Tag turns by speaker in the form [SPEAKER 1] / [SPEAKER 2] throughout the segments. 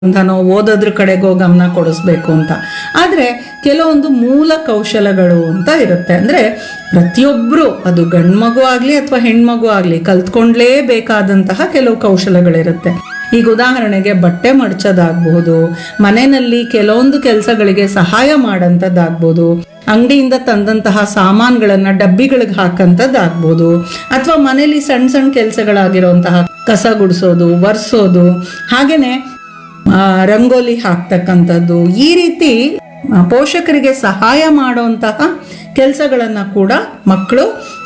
[SPEAKER 1] ಅಂತಾನೋ ಓದೋದ್ರ ಕಡೆಗೋ ಗಮನ ಕೊಡಿಸ್ಬೇಕು ಅಂತ ಆದರೆ ಕೆಲವೊಂದು ಮೂಲ ಕೌಶಲಗಳು ಅಂತ ಇರುತ್ತೆ ಅಂದರೆ ಪ್ರತಿಯೊಬ್ಬರು ಅದು ಗಂಡು ಮಗು ಆಗಲಿ ಅಥವಾ ಹೆಣ್ಮಗು ಆಗಲಿ ಕಲ್ತ್ಕೊಂಡ್ಲೇಬೇಕಾದಂತಹ ಕೆಲವು ಕೌಶಲಗಳಿರುತ್ತೆ ಈಗ ಉದಾಹರಣೆಗೆ ಬಟ್ಟೆ ಮಡ್ಚೋದಾಗ್ಬೋದು ಮನೆಯಲ್ಲಿ ಕೆಲವೊಂದು ಕೆಲಸಗಳಿಗೆ ಸಹಾಯ ಮಾಡೋಂಥದ್ದಾಗ್ಬೋದು ಅಂಗಡಿಯಿಂದ ತಂದಂತಹ ಸಾಮಾನುಗಳನ್ನ ಡಬ್ಬಿಗಳಿಗೆ ಹಾಕಂಥದ್ದಾಗ್ಬೋದು ಅಥವಾ ಮನೇಲಿ ಸಣ್ಣ ಸಣ್ಣ ಕೆಲಸಗಳಾಗಿರುವಂತಹ ಕಸ ಗುಡಿಸೋದು ಒರೆಸೋದು ಹಾಗೇನೆ ಆ, ರಂಗೋಲಿ ಹಾಕ್ತಕ್ಕಂಥದ್ದು ಈ ರೀತಿ ಆ, ಪೋಷಕರಿಗೆ ಸಹಾಯ ಮಾಡುವಂತಹ ಕೆಲಸಗಳನ್ನು ಕೂಡ ಮಕ್ಕಳು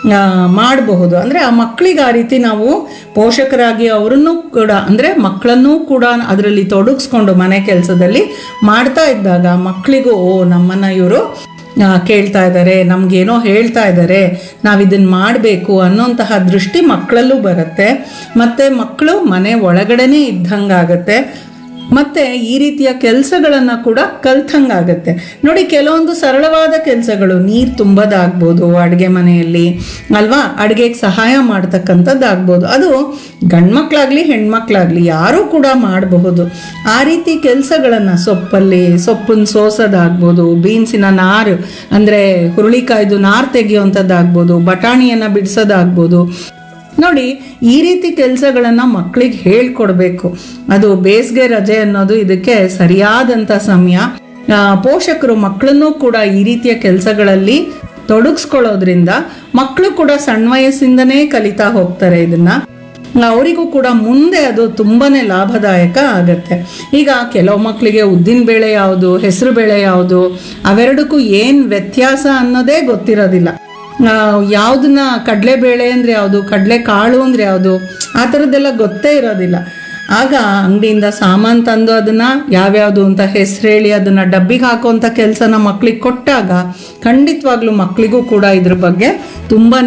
[SPEAKER 1] ಮಾಡಬಹುದು ಅಂದರೆ ಆ ಮಕ್ಕಳಿಗೆ ಆ ರೀತಿ ನಾವು ಪೋಷಕರಾಗಿ ಅವರನ್ನು ಕೂಡ ಅಂದರೆ ಮಕ್ಕಳನ್ನೂ ಕೂಡ ಅದರಲ್ಲಿ ತೊಡಗಿಸ್ಕೊಂಡು ಮನೆ ಕೆಲಸದಲ್ಲಿ ಮಾಡ್ತಾ ಇದ್ದಾಗ ಮಕ್ಕಳಿಗೂ ಓ ನಮ್ಮನ್ನು ಇವರು ಕೇಳ್ತಾ ಇದ್ದಾರೆ ನಮಗೇನೋ ಹೇಳ್ತಾ ಇದ್ದಾರೆ ನಾವು ಇದನ್ನು ಮಾಡಬೇಕು ಅನ್ನೋಂತಹ ದೃಷ್ಟಿ ಮಕ್ಕಳಲ್ಲೂ ಬರುತ್ತೆ ಮತ್ತು ಮಕ್ಕಳು ಮನೆ ಒಳಗಡೆನೇ ಇದ್ದಂಗಾಗತ್ತೆ ಮತ್ತೆ ಈ ರೀತಿಯ ಕೆಲಸಗಳನ್ನು ಕೂಡ ಕಲ್ತಂಗಾಗತ್ತೆ ನೋಡಿ ಕೆಲವೊಂದು ಸರಳವಾದ ಕೆಲಸಗಳು ನೀರು ತುಂಬೋದಾಗ್ಬೋದು ಅಡುಗೆ ಮನೆಯಲ್ಲಿ ಅಲ್ವಾ ಅಡುಗೆಗೆ ಸಹಾಯ ಮಾಡ್ತಕ್ಕಂಥದ್ದಾಗ್ಬೋದು ಅದು ಗಂಡ್ಮಕ್ಳಾಗ್ಲಿ ಹೆಣ್ಮಕ್ಳಾಗ್ಲಿ ಯಾರೂ ಕೂಡ ಮಾಡಬಹುದು ಆ ರೀತಿ ಕೆಲಸಗಳನ್ನು ಸೊಪ್ಪಲ್ಲಿ ಸೊಪ್ಪನ್ನು ಸೋಸೋದಾಗ್ಬೋದು ಬೀನ್ಸಿನ ನಾರು ಅಂದರೆ ಹುರುಳಿಕಾಯ್ದು ನಾರು ತೆಗೆಯುವಂಥದ್ದಾಗ್ಬೋದು ಬಟಾಣಿಯನ್ನು ಬಿಡಿಸೋದಾಗ್ಬೋದು ನೋಡಿ ಈ ರೀತಿ ಕೆಲಸಗಳನ್ನು ಮಕ್ಕಳಿಗೆ ಹೇಳ್ಕೊಡ್ಬೇಕು ಅದು ಬೇಸಿಗೆ ರಜೆ ಅನ್ನೋದು ಇದಕ್ಕೆ ಸರಿಯಾದಂಥ ಸಮಯ ಆ, ಪೋಷಕರು ಮಕ್ಕಳನ್ನೂ ಕೂಡ ಈ ರೀತಿಯ ಕೆಲಸಗಳಲ್ಲಿ ತೊಡಗಿಸ್ಕೊಳ್ಳೋದ್ರಿಂದ ಮಕ್ಕಳು ಕೂಡ ಸಣ್ಣ ವಯಸ್ಸಿಂದನೇ ಕಲಿತಾ ಹೋಗ್ತಾರೆ ಇದನ್ನ ಅವರಿಗೂ ಕೂಡ ಮುಂದೆ ಅದು ತುಂಬಾನೇ ಲಾಭದಾಯಕ ಆಗತ್ತೆ ಈಗ ಕೆಲವು ಮಕ್ಕಳಿಗೆ ಉದ್ದಿನ ಬೇಳೆ ಯಾವುದು ಹೆಸರು ಬೇಳೆ ಯಾವುದು ಅವೆರಡಕ್ಕೂ ಏನು ವ್ಯತ್ಯಾಸ ಅನ್ನೋದೇ ಗೊತ್ತಿರೋದಿಲ್ಲ ಆ, ಯಾವ್ದನ್ನ ಕಡಲೆಬೇಳೆ ಅಂದರೆ ಯಾವುದು ಕಡಲೆ ಕಾಳು ಅಂದರೆ ಯಾವುದು ಆ ಥರದ್ದೆಲ್ಲ ಗೊತ್ತೇ ಇರೋದಿಲ್ಲ ಆಗ ಅಂಗಡಿಯಿಂದ ಸಾಮಾನು ತಂದು ಅದನ್ನು ಯಾವ್ಯಾವುದು ಅಂತ ಹೆಸರು ಹೇಳಿ ಅದನ್ನು ಡಬ್ಬಿಗೆ ಹಾಕುವಂಥ ಕೆಲಸನ ಮಕ್ಳಿಗೆ ಕೊಟ್ಟಾಗ ಖಂಡಿತವಾಗ್ಲೂ ಮಕ್ಕಳಿಗೂ ಕೂಡ ಇದ್ರ ಬಗ್ಗೆ ತುಂಬಾ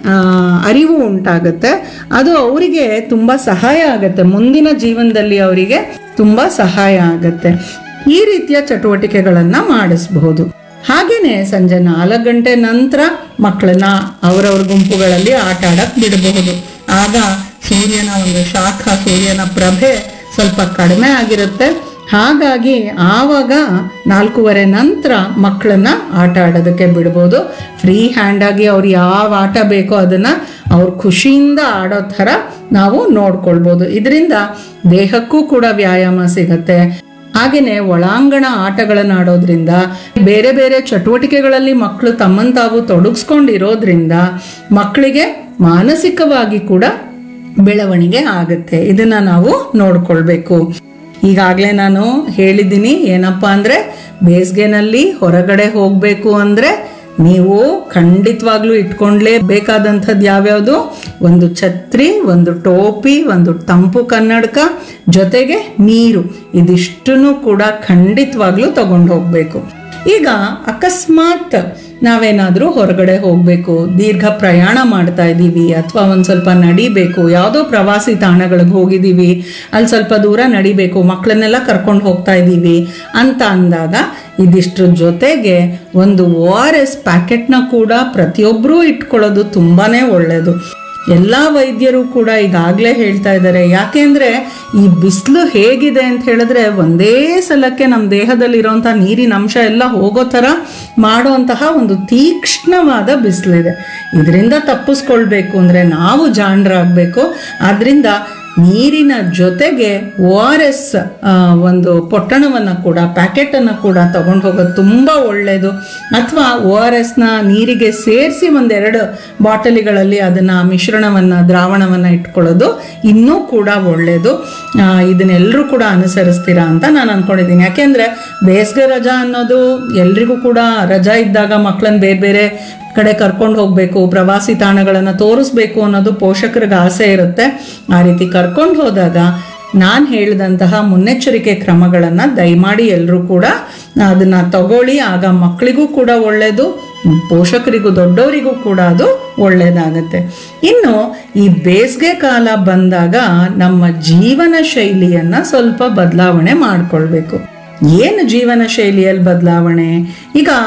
[SPEAKER 1] ಅರಿವು ಉಂಟಾಗುತ್ತೆ ಅದು ಅವರಿಗೆ ತುಂಬ ಸಹಾಯ ಆಗುತ್ತೆ ಮುಂದಿನ ಜೀವನದಲ್ಲಿ ಅವರಿಗೆ ತುಂಬ ಸಹಾಯ ಆಗುತ್ತೆ ಈ ರೀತಿಯ ಚಟುವಟಿಕೆಗಳನ್ನು ಮಾಡಿಸಬಹುದು ಹಾಗೇನೆ ಸಂಜೆ ನಾಲ್ಕು ಗಂಟೆ ನಂತರ ಮಕ್ಕಳನ್ನ ಅವರವ್ರ ಗುಂಪುಗಳಲ್ಲಿ ಆಟ ಆಡಕ್ ಬಿಡಬಹುದು ಆಗ ಸೂರ್ಯನ ಒಂದು ಶಾಖ ಸೂರ್ಯನ ಪ್ರಭೆ ಸ್ವಲ್ಪ ಕಡಿಮೆ ಆಗಿರುತ್ತೆ ಹಾಗಾಗಿ ಆವಾಗ ನಾಲ್ಕೂವರೆ ನಂತರ ಮಕ್ಕಳನ್ನ ಆಟ ಆಡೋದಕ್ಕೆ ಬಿಡ್ಬೋದು ಫ್ರೀ ಹ್ಯಾಂಡಾಗಿ ಅವ್ರು ಯಾವ ಆಟ ಬೇಕೋ ಅದನ್ನು ಅವ್ರು ಖುಷಿಯಿಂದ ಆಡೋ ಥರ ನಾವು ನೋಡ್ಕೊಳ್ಬೋದು ಇದರಿಂದ ದೇಹಕ್ಕೂ ಕೂಡ ವ್ಯಾಯಾಮ ಸಿಗತ್ತೆ ಹಾಗೆಯೇ ಒಳಾಂಗಣ ಆಟಗಳನ್ನು ಆಡೋದ್ರಿಂದ ಬೇರೆ ಬೇರೆ ಚಟುವಟಿಕೆಗಳಲ್ಲಿ ಮಕ್ಕಳು ತಮ್ಮನ್ನು ತಾವು ತೊಡಗಿಸ್ಕೊಂಡಿರೋದ್ರಿಂದ ಮಕ್ಕಳಿಗೆ ಮಾನಸಿಕವಾಗಿ ಕೂಡ ಬೆಳವಣಿಗೆ ಆಗುತ್ತೆ ಇದನ್ನ ನಾವು ನೋಡ್ಕೊಳ್ಬೇಕು ಈಗಾಗಲೇ ನಾನು ಹೇಳಿದ್ದೀನಿ ಏನಪ್ಪ ಅಂದರೆ ಬೇಸಿಗೆನಲ್ಲಿ ಹೊರಗಡೆ ಹೋಗಬೇಕು ಅಂದರೆ ನೀವು ಖಂಡಿತವಾಗ್ಲೂ ಇಟ್ಕೊಂಡ್ಲೇಬೇಕಾದಂಥದ್ದು ಯಾವ್ಯಾವುದು ಒಂದು ಛತ್ರಿ ಒಂದು ಟೋಪಿ ಒಂದು ತಂಪು ಕನ್ನಡಕ ಜೊತೆಗೆ ನೀರು ಇದಿಷ್ಟನ್ನು ಕೂಡ ಖಂಡಿತವಾಗ್ಲೂ ತಗೊಂಡು ಹೋಗಬೇಕು ಈಗ ಅಕಸ್ಮಾತ್ ನಾವೇನಾದರೂ ಹೊರಗಡೆ ಹೋಗಬೇಕು ದೀರ್ಘ ಪ್ರಯಾಣ ಮಾಡ್ತಾ ಇದ್ದೀವಿ ಅಥವಾ ಒಂದು ಸ್ವಲ್ಪ ನಡಿಬೇಕು ಯಾವುದೋ ಪ್ರವಾಸಿ ತಾಣಗಳಿಗೆ ಹೋಗಿದ್ದೀವಿ ಅಲ್ಲಿ ಸ್ವಲ್ಪ ದೂರ ನಡಿಬೇಕು ಮಕ್ಕಳನ್ನೆಲ್ಲ ಕರ್ಕೊಂಡು ಹೋಗ್ತಾ ಇದ್ದೀವಿ ಅಂತ ಅಂದಾಗ ಇದಿಷ್ಟ್ರ ಜೊತೆಗೆ ಒಂದು ಓ ಆರ್ ಎಸ್ ಪ್ಯಾಕೆಟ್ನ ಕೂಡ ಪ್ರತಿಯೊಬ್ಬರೂ ಇಟ್ಕೊಳ್ಳೋದು ತುಂಬಾ ಒಳ್ಳೆಯದು ಎಲ್ಲ ವೈದ್ಯರು ಕೂಡ ಈಗಾಗಲೇ ಹೇಳ್ತಾ ಇದ್ದಾರೆ ಯಾಕೆಂದರೆ ಈ ಬಿಸಿಲು ಹೇಗಿದೆ ಅಂತ ಹೇಳಿದ್ರೆ ಒಂದೇ ಸಲಕ್ಕೆ ನಮ್ಮ ದೇಹದಲ್ಲಿರೋಂಥ ನೀರಿನ ಅಂಶ ಎಲ್ಲ ಹೋಗೋ ಥರ ಮಾಡುವಂತಹ ಒಂದು ತೀಕ್ಷ್ಣವಾದ ಬಿಸಿಲಿದೆ ಇದರಿಂದ ತಪ್ಪಿಸ್ಕೊಳ್ಬೇಕು ಅಂದರೆ ನಾವು ಜಾಣರಾಗಬೇಕು ಆದ್ದರಿಂದ ನೀರಿನ ಜೊತೆಗೆ ಓ ಆರ್ ಎಸ್ ಒಂದು ಪೊಟ್ಟಣವನ್ನು ಕೂಡ ಪ್ಯಾಕೆಟನ್ನು ಕೂಡ ತಗೊಂಡು ಹೋಗೋದು ತುಂಬ ಒಳ್ಳೆಯದು ಅಥವಾ ಓ ಆರ್ ಎಸ್ನ ನೀರಿಗೆ ಸೇರಿಸಿ ಒಂದೆರಡು ಬಾಟಲಿಗಳಲ್ಲಿ ಅದನ್ನು ಮಿಶ್ರಣವನ್ನು ದ್ರಾವಣವನ್ನು ಇಟ್ಕೊಳ್ಳೋದು ಇನ್ನೂ ಕೂಡ ಒಳ್ಳೆಯದು ಆ, ಇದನ್ನೆಲ್ಲರೂ ಕೂಡ ಅನುಸರಿಸ್ತೀರಾ ಅಂತ ನಾನು ಅಂದ್ಕೊಂಡಿದ್ದೀನಿ ಯಾಕೆಂದರೆ ಬೇಸಿಗೆ ರಜಾ ಅನ್ನೋದು ಎಲ್ರಿಗೂ ಕೂಡ ರಜಾ ಇದ್ದಾಗ ಮಕ್ಕಳನ್ನ ಬೇರೆ ಬೇರೆ ಕಡೆ ಕರ್ಕೊಂಡು ಹೋಗಬೇಕು ಪ್ರವಾಸಿ ತಾಣಗಳನ್ನು ತೋರಿಸ್ಬೇಕು ಅನ್ನೋದು ಪೋಷಕರಿಗೆ ಆಸೆ ಇರುತ್ತೆ ಆ ರೀತಿ ಕರ್ಕೊಂಡು ಹೋದಾಗ ನಾನು ಹೇಳಿದಂತಹ ಮುನ್ನೆಚ್ಚರಿಕೆ ಕ್ರಮಗಳನ್ನು ದಯಮಾಡಿ ಎಲ್ಲರೂ ಕೂಡ ಅದನ್ನು ತಗೊಳ್ಳಿ ಆಗ ಮಕ್ಕಳಿಗೂ ಕೂಡ ಒಳ್ಳೆಯದು ಪೋಷಕರಿಗೂ ದೊಡ್ಡವರಿಗೂ ಕೂಡ ಅದು ಒಳ್ಳೆಯದಾಗತ್ತೆ ಇನ್ನು ಈ ಬೇಸಿಗೆ ಕಾಲ ಬಂದಾಗ ನಮ್ಮ ಜೀವನ ಶೈಲಿಯನ್ನು ಸ್ವಲ್ಪ ಬದಲಾವಣೆ ಮಾಡಿಕೊಳ್ಬೇಕು ಏನು ಜೀವನ ಶೈಲಿಯಲ್ಲಿ ಬದಲಾವಣೆ ಈಗ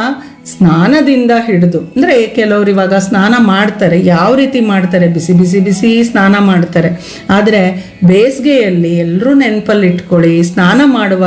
[SPEAKER 1] ಸ್ನಾನದಿಂದ ಹಿಡಿದು ಅಂದರೆ ಕೆಲವರು ಇವಾಗ ಸ್ನಾನ ಮಾಡ್ತಾರೆ ಯಾವ ರೀತಿ ಮಾಡ್ತಾರೆ ಬಿಸಿ ಬಿಸಿ ಬಿಸಿ ಸ್ನಾನ ಮಾಡ್ತಾರೆ ಆದರೆ ಬೇಸಿಗೆಯಲ್ಲಿ ಎಲ್ಲರೂ ನೆನಪಲ್ಲಿ ಇಟ್ಕೊಳ್ಳಿ ಸ್ನಾನ ಮಾಡುವಾಗ